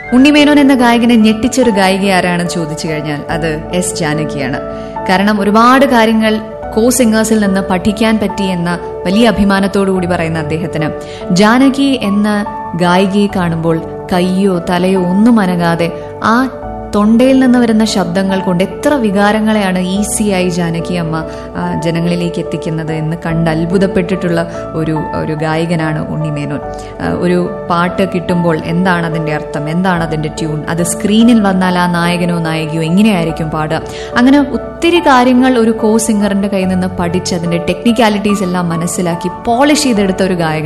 ഉണ്ണിമേനോൻ എന്ന ഗായകനെ ഞെട്ടിച്ചൊരു ഗായിക ആരാണെന്ന് ചോദിച്ചു കഴിഞ്ഞാൽ അത് എസ് ജാനകിയാണ് കാരണം ഒരുപാട് കാര്യങ്ങൾ കോ സിംഗേഴ്സിൽ നിന്ന് പഠിക്കാൻ പറ്റി എന്ന വലിയ അഭിമാനത്തോടു കൂടി പറയുന്ന അദ്ദേഹത്തിന് ജാനകി എന്ന ഗായികയെ കാണുമ്പോൾ കയ്യോ തലയോ ഒന്നും അനങ്ങാതെ ആ തൊണ്ടയിൽ നിന്ന് വരുന്ന ശബ്ദങ്ങൾ കൊണ്ട് എത്ര വികാരങ്ങളെയാണ് ഈസിയായി ജാനകി അമ്മ ആ, ജനങ്ങളിലേക്ക് എത്തിക്കുന്നത് എന്ന് കണ്ട് അത്ഭുതപ്പെട്ടിട്ടുള്ള ഒരു ഒരു ഗായകനാണ് ഉണ്ണിമേനോൻ ആ, ഒരു പാട്ട് കിട്ടുമ്പോൾ എന്താണ് അതിന്റെ അർത്ഥം എന്താണ് അതിന്റെ ട്യൂൺ അത് സ്ക്രീനിൽ വന്നാൽ ആ നായകനോ നായികയോ എങ്ങനെയായിരിക്കും പാടുക അങ്ങനെ ഒത്തിരി കാര്യങ്ങൾ ഒരു കോ സിംഗറിന്റെ കയ്യിൽ നിന്ന് പഠിച്ച് അതിന്റെ ടെക്നിക്കാലിറ്റീസ് എല്ലാം മനസ്സിലാക്കി പോളിഷ് ചെയ്തെടുത്ത ഒരു ഗായകൻ